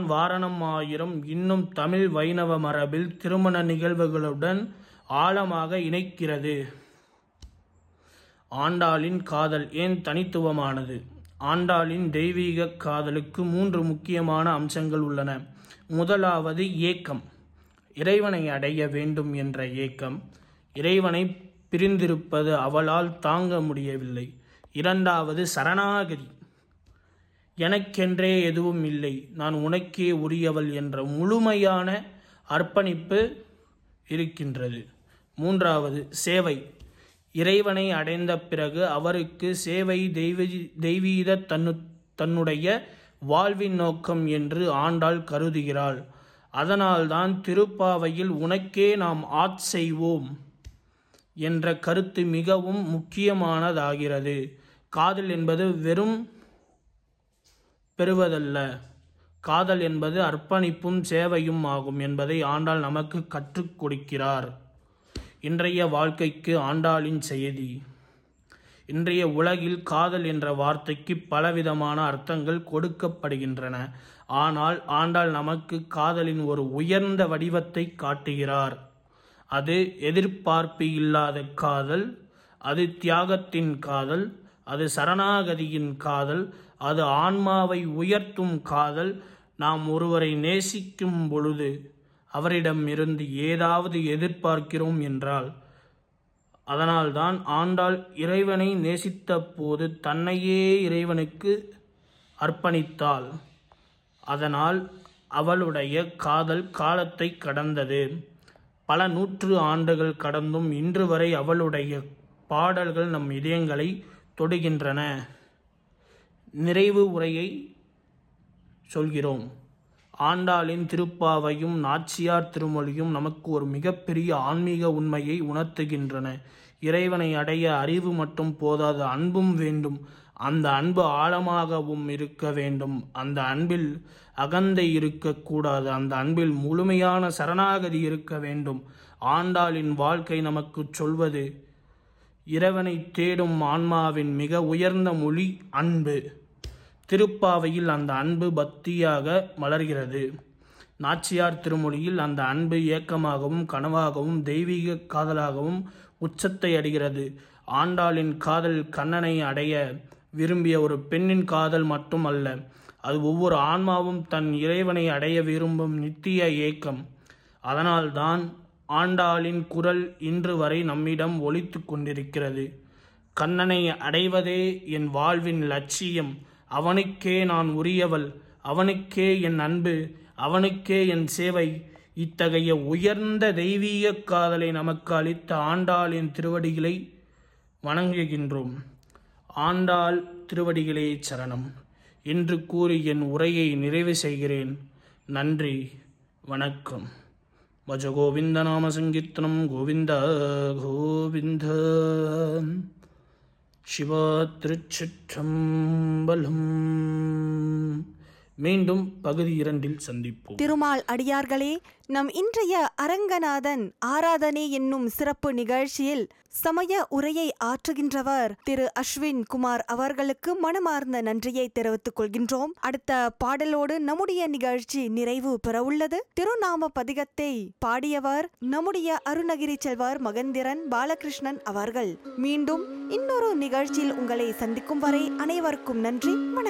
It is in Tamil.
வாரணம் ஆயிரம் இன்னும் தமிழ் வைணவ மரபில் திருமண நிகழ்வுகளுடன் ஆழமாக இணைக்கிறது ஆண்டாளின் காதல் ஏன் தனித்துவமானது ஆண்டாளின் தெய்வீக காதலுக்கு மூன்று முக்கியமான அம்சங்கள் உள்ளன முதலாவது ஏக்கம் இறைவனை அடைய வேண்டும் என்ற ஏக்கம் இறைவனை பிரிந்திருப்பது அவளால் தாங்க முடியவில்லை இரண்டாவது சரணாகதி எனக்கென்றே எதுவும் இல்லை நான் உனக்கே உரியவள் என்ற முழுமையான அர்ப்பணிப்பு இருக்கின்றது மூன்றாவது சேவை இறைவனை அடைந்த பிறகு அவருக்கு சேவை தெய்வ தெய்வீக தன்னு தன்னுடைய வாழ்வின் நோக்கம் என்று ஆண்டாள் கருதுகிறாள் அதனால்தான் திருப்பாவையில் உனக்கே நாம் ஆட் செய்வோம் என்ற கருத்து மிகவும் முக்கியமானதாகிறது காதல் என்பது வெறும் பெறுவதல்ல காதல் என்பது அர்ப்பணிப்பும் சேவையும் ஆகும் என்பதை ஆண்டாள் நமக்கு கற்றுக் கொடுக்கிறார் இன்றைய வாழ்க்கைக்கு ஆண்டாளின் செய்தி இன்றைய உலகில் காதல் என்ற வார்த்தைக்கு பலவிதமான அர்த்தங்கள் கொடுக்கப்படுகின்றன ஆனால் ஆண்டாள் நமக்கு காதலின் ஒரு உயர்ந்த வடிவத்தை காட்டுகிறார் அது எதிர்பார்ப்பு இல்லாத காதல் அது தியாகத்தின் காதல் அது சரணாகதியின் காதல் அது ஆன்மாவை உயர்த்தும் காதல் நாம் ஒருவரை நேசிக்கும் பொழுது அவரிடம் இருந்து ஏதாவது எதிர்பார்க்கிறோம் என்றால் அதனால்தான் ஆண்டாள் இறைவனை நேசித்த போது தன்னையே இறைவனுக்கு அர்ப்பணித்தாள் அதனால் அவளுடைய காதல் காலத்தை கடந்தது பல நூற்று ஆண்டுகள் கடந்தும் இன்று வரை அவளுடைய பாடல்கள் நம் இதயங்களை தொடுகின்றன நிறைவு உரையை சொல்கிறோம் ஆண்டாளின் திருப்பாவையும் நாச்சியார் திருமொழியும் நமக்கு ஒரு மிகப்பெரிய ஆன்மீக உண்மையை உணர்த்துகின்றன இறைவனை அடைய அறிவு மட்டும் போதாது அன்பும் வேண்டும் அந்த அன்பு ஆழமாகவும் இருக்க வேண்டும் அந்த அன்பில் அகந்தை இருக்கக்கூடாது அந்த அன்பில் முழுமையான சரணாகதி இருக்க வேண்டும் ஆண்டாளின் வாழ்க்கை நமக்கு சொல்வது இறைவனை தேடும் ஆன்மாவின் மிக உயர்ந்த மொழி அன்பு திருப்பாவையில் அந்த அன்பு பக்தியாக மலர்கிறது நாச்சியார் திருமொழியில் அந்த அன்பு ஏக்கமாகவும் கனவாகவும் தெய்வீக காதலாகவும் உச்சத்தை அடைகிறது ஆண்டாளின் காதல் கண்ணனை அடைய விரும்பிய ஒரு பெண்ணின் காதல் மட்டும் அல்ல அது ஒவ்வொரு ஆன்மாவும் தன் இறைவனை அடைய விரும்பும் நித்திய ஏக்கம் அதனால்தான் ஆண்டாளின் குரல் இன்று வரை நம்மிடம் ஒலித்து கொண்டிருக்கிறது கண்ணனை அடைவதே என் வாழ்வின் லட்சியம் அவனுக்கே நான் உரியவள் அவனுக்கே என் அன்பு அவனுக்கே என் சேவை இத்தகைய உயர்ந்த தெய்வீக காதலை நமக்கு அளித்த ஆண்டாளின் திருவடிகளை வணங்குகின்றோம் ஆண்டாள் திருவடிகளே சரணம் என்று கூறி என் உரையை நிறைவு செய்கிறேன் நன்றி வணக்கம் பஜ கோவிந்த நாம சங்கீர்த்தனம் கோவிந்த கோவிந்த சிவா திருச்சிற்றம்பலம் மீண்டும் பகுதி இரண்டில் சந்திப்போம் திருமால் அடியார்களே நம் இன்றைய அரங்கநாதன் ஆராதனை என்னும் சிறப்பு நிகழ்ச்சியில் சமய உரையை ஆற்றுகின்றவர் திரு அஸ்வின் குமார் அவர்களுக்கு மனமார்ந்த நன்றியை தெரிவித்துக் கொள்கின்றோம் அடுத்த பாடலோடு நம்முடைய நிகழ்ச்சி நிறைவு பெற உள்ளது திருநாம பதிகத்தை பாடியவர் நம்முடைய அருணகிரி செல்வர் மகந்திரன் பாலகிருஷ்ணன் அவர்கள் மீண்டும் இன்னொரு நிகழ்ச்சியில் உங்களை சந்திக்கும் வரை அனைவருக்கும் நன்றி வணக்கம்